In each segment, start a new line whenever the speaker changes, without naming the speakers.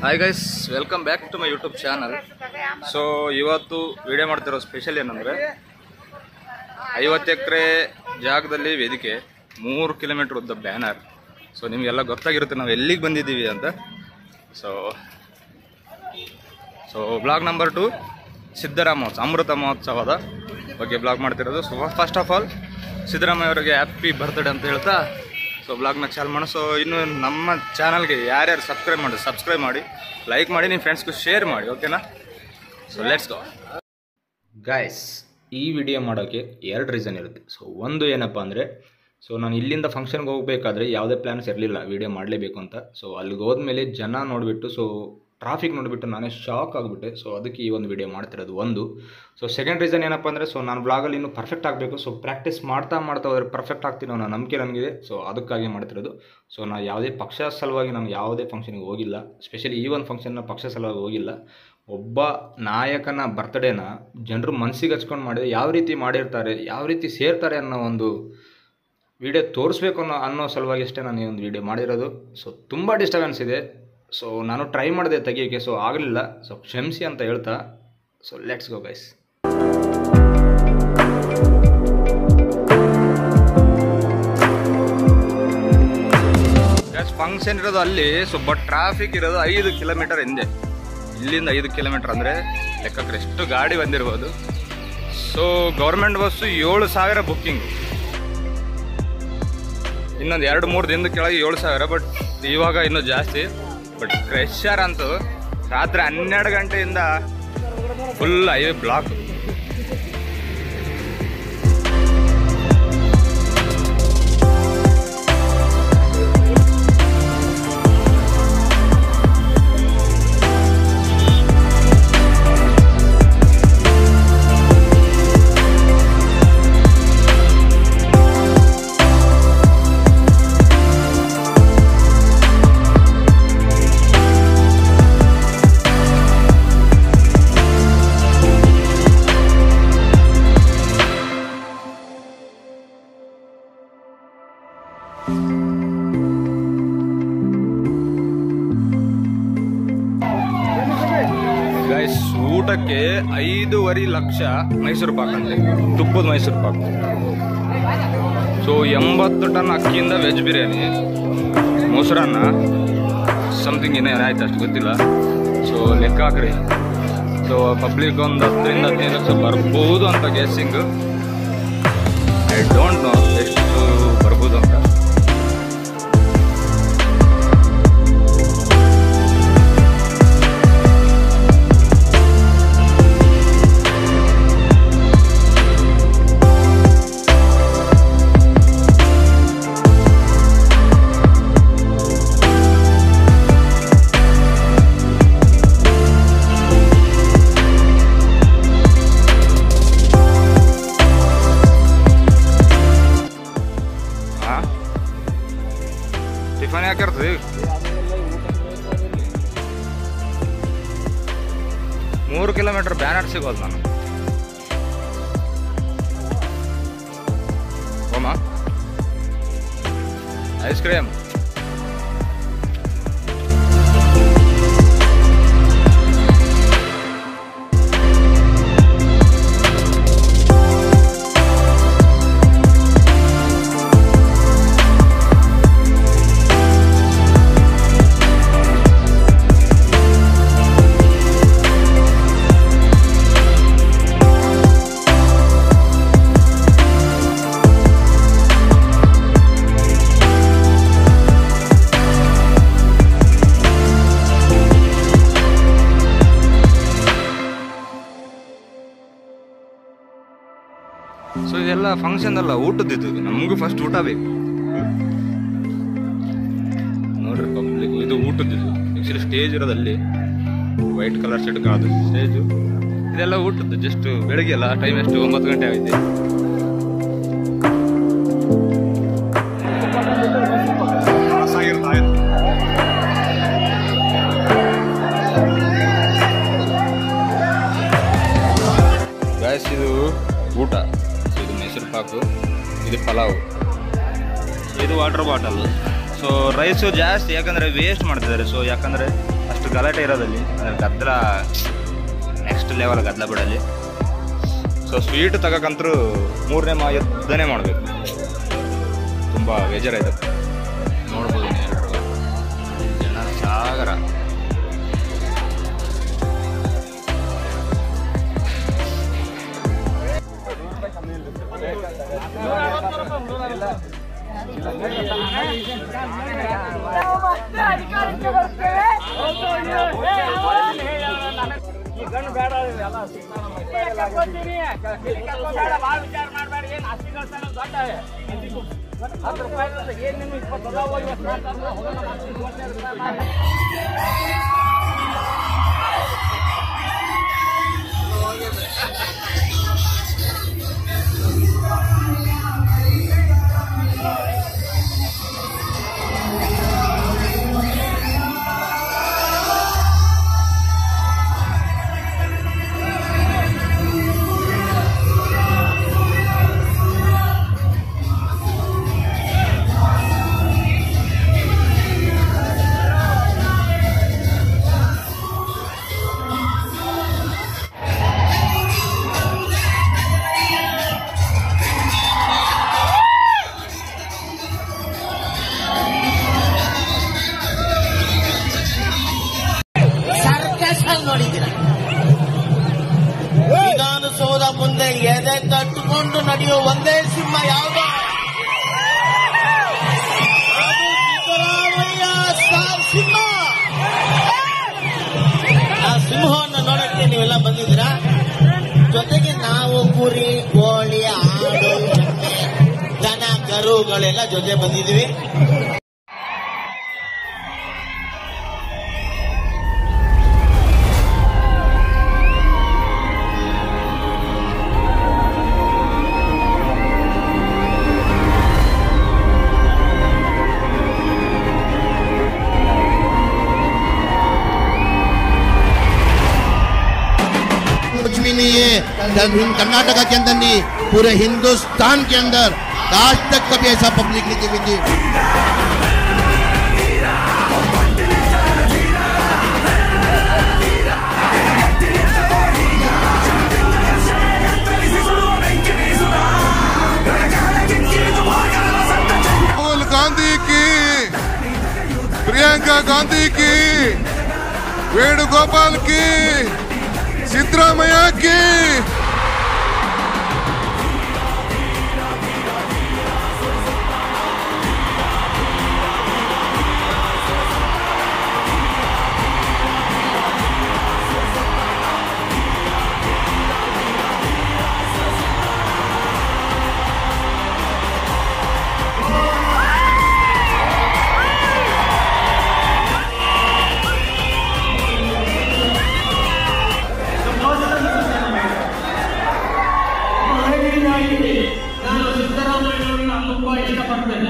Hi guys welcome back to my YouTube channel so ಇವತ್ತು video ಮಾಡ್ತಿರೋ special ಏನಂದರೆ ಐವತ್ತು ಎಕರೆ ಜಾಗದಲ್ಲಿ ವೇದಿಕೆ ಮೂರು ಕಿಲೋಮೀಟ್ರ್ ಉದ್ದ ಬ್ಯಾನರ್ ಸೊ ನಿಮಗೆಲ್ಲ ಗೊತ್ತಾಗಿರುತ್ತೆ ನಾವು ಎಲ್ಲಿಗೆ ಬಂದಿದ್ದೀವಿ ಅಂತ so so blog number two Siddarama Mahotsava Amrita ಮಹೋತ್ಸವದ ಬಗ್ಗೆ ಬ್ಲಾಗ್ ಮಾಡ್ತಿರೋದು so first of all Siddaramaiah ಅವರಿಗೆ ಹ್ಯಾಪಿ ಬರ್ತ್ಡೇ ಅಂತ ಹೇಳ್ತಾ ಸೊ ಬ್ಲಾಗ್ನ ಚಾಲ್ ಮಾಡೋಣ ಸೊ ಇನ್ನು ನಮ್ಮ ಚಾನಲ್ಗೆ ಯಾರ್ಯಾರು ಸಬ್ಸ್ಕ್ರೈಬ್ ಮಾಡಿ ಸಬ್ಸ್ಕ್ರೈಬ್ ಮಾಡಿ ಲೈಕ್ ಮಾಡಿ ನಿಮ್ಮ ಫ್ರೆಂಡ್ಸ್ಗೂ ಶೇರ್ ಮಾಡಿ ಓಕೆನಾ ಸೊ ಲೆಟ್ಸ್ ಗೋ ಗಾಯ್ಸ್ ಈ ವಿಡಿಯೋ ಮಾಡೋಕ್ಕೆ ಎರಡು ರೀಸನ್ ಇರುತ್ತೆ ಸೊ ಒಂದು ಏನಪ್ಪ ಅಂದರೆ ಸೊ ನಾನು ಇಲ್ಲಿಂದ ಫಂಕ್ಷನ್ಗೆ ಹೋಗಬೇಕಾದ್ರೆ ಯಾವುದೇ ಪ್ಲ್ಯಾನ್ಸ್ ಇರಲಿಲ್ಲ ವಿಡಿಯೋ ಮಾಡಲೇಬೇಕು ಅಂತ ಸೊ ಅಲ್ಲಿಗೆ ಹೋದ್ಮೇಲೆ ಜನ ನೋಡಿಬಿಟ್ಟು ಸೊ ಟ್ರಾಫಿಕ್ ನೋಡಿಬಿಟ್ಟು ನಾನೇ ಶಾಕ್ ಆಗಿಬಿಟ್ಟೆ ಸೊ ಅದಕ್ಕೆ ಈ ಒಂದು ವಿಡಿಯೋ ಮಾಡ್ತಿರೋದು ಒಂದು ಸೊ ಸೆಕೆಂಡ್ ರೀಸನ್ ಏನಪ್ಪ ಅಂದರೆ ಸೊ ನಾನು ಬ್ಲಾಗಲ್ಲಿ ಇನ್ನೂ ಪರ್ಫೆಕ್ಟ್ ಆಗಬೇಕು ಸೊ ಪ್ರಾಕ್ಟೀಸ್ ಮಾಡ್ತಾ ಮಾಡ್ತಾ ಹೋದರೆ ಪರ್ಫೆಕ್ಟ್ ಆಗ್ತೀನೋ ಅನ್ನೋ ನಂಬಿಕೆ ನನಗಿದೆ ಸೊ ಅದಕ್ಕಾಗಿ ಮಾಡ್ತಿರೋದು ಸೊ ನಾನು ಯಾವುದೇ ಪಕ್ಷ ಸಲುವಾಗಿ ನಾನು ಯಾವುದೇ ಫಂಕ್ಷನ್ಗೆ ಹೋಗಿಲ್ಲ ಸ್ಪೆಷಲಿ ಈ ಒಂದು ಫಂಕ್ಷನ್ನ ಪಕ್ಷ ಸಲುವಾಗಿ ಹೋಗಿಲ್ಲ ಒಬ್ಬ ನಾಯಕನ ಬರ್ತ್ಡೇನ ಜನರು ಮನಸ್ಸಿಗೆ ಹಚ್ಕೊಂಡು ಮಾಡಿದ್ರೆ ಯಾವ ರೀತಿ ಮಾಡಿರ್ತಾರೆ ಯಾವ ರೀತಿ ಸೇರ್ತಾರೆ ಅನ್ನೋ ಒಂದು ವಿಡಿಯೋ ತೋರಿಸ್ಬೇಕು ಅನ್ನೋ ಅನ್ನೋ ಸಲುವಾಗಿ ಅಷ್ಟೇ ನಾನು ಈ ಒಂದು ವಿಡಿಯೋ ಮಾಡಿರೋದು ಸೊ ತುಂಬ ಡಿಸ್ಟರ್ಬೆನ್ಸ್ ಇದೆ ಸೊ ನಾನು ಟ್ರೈ ಮಾಡಿದೆ ತೆಗಿಯೋಕ್ಕೆ ಸೊ ಆಗಲಿಲ್ಲ ಸೊ ಕ್ಷಮಿಸಿ ಅಂತ ಹೇಳ್ತಾ so let's go guys function ಇರೋದು ಅಲ್ಲಿ ಸ್ವಲ್ಪ ಟ್ರಾಫಿಕ್ ಇರೋದು ಐದು ಕಿಲೋಮೀಟರ್ ಹಿಂದೆ ಇಲ್ಲಿಂದ ಐದು ಕಿಲೋಮೀಟರ್ ಅಂದರೆ ಲೆಕ್ಕಕ್ಕೆ ಎಷ್ಟು ಗಾಡಿ ಬಂದಿರ್ಬೋದು ಸೊ ಗೌರ್ಮೆಂಟ್ ಬಸ್ಸು ಏಳು ಸಾವಿರ ಬುಕ್ಕಿಂಗ್ ಇನ್ನೊಂದು ಎರಡು ಮೂರು ದಿನದ ಕೆಳಗೆ ಏಳು ಸಾವಿರ ಬಟ್ ಇವಾಗ ಇನ್ನೂ ಜಾಸ್ತಿ ಬಟ್ ಕ್ರೆಷರ್ ಅಂತೂ ರಾತ್ರಿ ಹನ್ನೆರಡು ಗಂಟೆಯಿಂದ ಫುಲ್ ಹೈವೇ ಬ್ಲಾಕ್ ಗೈಸ್ ಊಟಕ್ಕೆ ಐದೂವರೆ ಲಕ್ಷ ಮೈಸೂರು ಪಾಕ್ ಅಂತೆ ತುಪ್ಪದ ಮೈಸೂರು ಪಾಕ್ ಸೊ ಎಂಬತ್ತು ಟನ್ ಅಕ್ಕಿಯಿಂದ ವೆಜ್ ಬಿರಿಯಾನಿ ಮೊಸರನ್ನ ಸಮಥಿಂಗ್ ಏನೇನು ಆಯ್ತು ಅಷ್ಟು ಗೊತ್ತಿಲ್ಲ ಸೊ ಲೆಕ್ಕ ಹಾಕ್ರಿ ಸೊ ಪಬ್ಲಿಕ್ ಒಂದು ಹತ್ತರಿಂದ ಹದಿನೈದು ಲಕ್ಷ ಬರ್ಬೋದು ಅಂತ ಗೆಸ್ಸಿಂಗ್ ಐ ಡೋಂಟ್ ನೋ ಎಷ್ಟು ಬರ್ಬೋದು ಅಂತ ಹಾ ಟಿಫನ್ ಯಾಕಿರ್ತದೆ ಮೂರು ಕಿಲೋಮೀಟರ್ ಬ್ಯಾನರ್ ಸಿಗೋದು ನಾನು ಹೋಮ ಐಸ್ ಕ್ರೀಮ್ ಸೊ ಇದೆಲ್ಲ ಫಂಕ್ಷನ್ ಅಲ್ಲ ಊಟದಿದ್ದು ನಮಗೂ ಫಸ್ಟ್ ಊಟ ಬೇಕು ನೋಡ್ರಿ ಪಬ್ಲಿಕ್ ಇದು ಊಟದಿದ್ದು ಆಕ್ಚುಲಿ ಸ್ಟೇಜ್ ಇರೋದಲ್ಲಿ ವೈಟ್ ಕಲರ್ ಶರ್ಟ್ ಕಾದು ಸ್ಟೇಜು ಇದೆಲ್ಲ ಊಟದ್ದು ಜಸ್ಟ್ ಬೆಳಗ್ಗೆ ಅಲ್ಲ ಟೈಮ್ ಎಷ್ಟು ಒಂಬತ್ತು ಗಂಟೆ ಆಗಿದೆ ಗಾಯಸ್ ಇದು ಊಟ ಇದು ಮೈಸೂರು ಪಾಕು ಇದು ಪಲಾವ್ ಇದು ವಾಟರ್ ಬಾಟಲ್ ಸೊ ರೈಸು ಜಾಸ್ತಿ ಯಾಕಂದರೆ ವೇಸ್ಟ್ ಮಾಡ್ತಿದ್ದಾರೆ ಸೊ ಯಾಕಂದರೆ ಅಷ್ಟು ಗಲಾಟೆ ಇರೋದಲ್ಲಿ ಅದ್ರ ಗದ್ದಲ ನೆಕ್ಸ್ಟ್ ಲೆವೆಲ್ ಗದ್ದಲ ಬಿಡಲ್ಲಿ ಸೊ ಸ್ವೀಟ್ ತಗೋಕಂತರೂ ಮೂರನೇ ಮಾ ಯುದ್ಧನೇ ಮಾಡಬೇಕು ತುಂಬ ಬೇಜಾರಾಯ್ತು ನೋಡ್ಬೋದು ನೀವು ಎಲ್ರು. ಜನ ಸಾಗರ
ಅಧಿಕಾರಕ್ಕೆ ಬರ್ತೇವೆ ಕರ್ಕೊಂತೀನಿ ಬೇಡ ಭಾಳ ವಿಚಾರ ಮಾಡಬೇಡಿ ಏನು ಆಸ್ತಿ ಗಳಿಸ್ತಾನೆ ದೊಡ್ಡ ಹತ್ತು ರೂಪಾಯಿ ಏನು ನಿಮ್ಗೆ ಇಪ್ಪತ್ತು ಅದಾವ ಇವತ್ತು ಮಾಡ್ತಾರೆ ಹೋಗೋಣ ಮಾಡ್ತೀನಿ ಮೂವತ್ತೈದು ರೂಪಾಯಿ ಮಾಡಿ
ಸರ್ಕಸ್ ಅಲ್ಲಿ ನೋಡಿದ್ದೀರ ವಿಧಾನಸೌಧ ಮುಂದೆ ಎದೆ ತಟ್ಟುಕೊಂಡು ನಡೆಯುವ ಒಂದೇ ಸಿಂಹ ಯಾವುದು ಅದು ಸಿದ್ದರಾಮಯ್ಯ ಸ್ಟಾರ್ ಸಿಂಹ ಆ ಸಿಂಹವನ್ನು ನೋಡಕ್ಕೆ ನೀವೆಲ್ಲ ಬಂದಿದ್ದೀರಾ ಜೊತೆಗೆ ನಾವು ಕುರಿ ಕೋಳಿ ಆಡು ಎಮ್ಮೆ, ದನ ಕರುಗಳೆಲ್ಲ ಜೊತೆ ಬಂದಿದ್ವಿ
कुछ भी नहीं है कर्नाटका के अंदर नहीं पूरे हिंदुस्तान के अंदर आज तक कभी ऐसा पब्लिक नहीं देखी थी
राहुल गांधी की प्रियंका गांधी की वेणुगोपाल की सिद्धरामैया की
ನಾನು ಸಿದ್ದರಾಮಯ್ಯನವರನ್ನ ತುಂಬಾ ಇಷ್ಟಪಡ್ತೇನೆ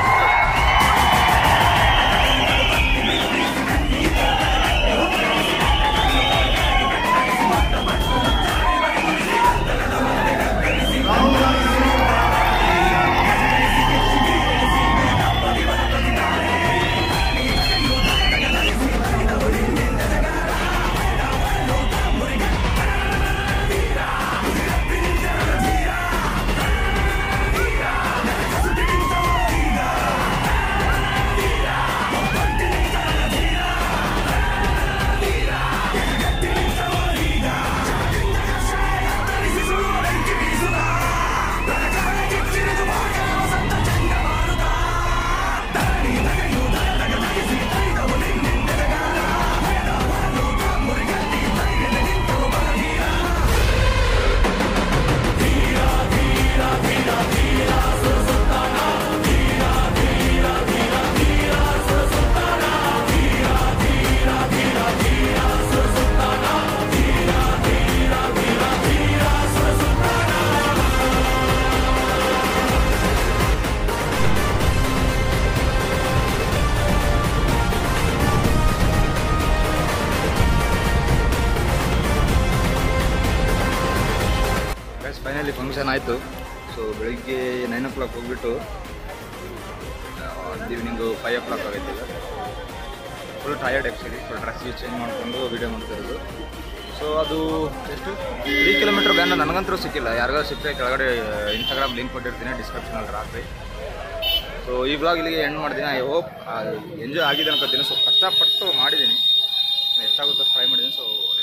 ಗೈಸ್ ಫೈನಲಿ ಫಂಕ್ಷನ್ ಆಯಿತು ಸೊ ಬೆಳಿಗ್ಗೆ ನೈನ್ ಓ ಕ್ಲಾಕ್ ಹೋಗ್ಬಿಟ್ಟು ಈವ್ನಿಂಗು ಫೈವ್ ಓ ಕ್ಲಾಕ್ ಆಗೈತೆ ಈಗ full tired actually full dress change ಮಾಡಿಕೊಂಡು ವೀಡಿಯೋ ಮಾಡ್ತಿರೋದು ಸೊ ಅದು ಎಷ್ಟು ತ್ರೀ ಕಿಲೋಮೀಟರ್ ಬ್ಯಾನ್ ನನಗಂತೂ ಸಿಕ್ಕಿಲ್ಲ ಯಾರಿಗಾದ್ರು ಸಿಕ್ಕರೆ ಕೆಳಗಡೆ ಇನ್ಸ್ಟಾಗ್ರಾಮ್ ಲಿಂಕ್ ಕೊಟ್ಟಿರ್ತೀನಿ ಡಿಸ್ಕ್ರಿಪ್ಷನಲ್ಲಿ ರಾತ್ರಿ ಸೊ ಈ ಬ್ಲಾಗ್ ಇಲ್ಲಿಗೆ ಎಂಡ್ ಮಾಡಿದ್ದೀನಿ ಐ ಹೋಪ್ ಎಂಜಾಯ್ ಆಗಿದೆ ಅನ್ಕೋತೀನಿ ಸೊ ಕಷ್ಟಪಟ್ಟು ಮಾಡಿದ್ದೀನಿ ಎಷ್ಟಾಗುತ್ತೋ ಟ್ರೈ ಮಾಡಿದ್ದೀನಿ ಸೊ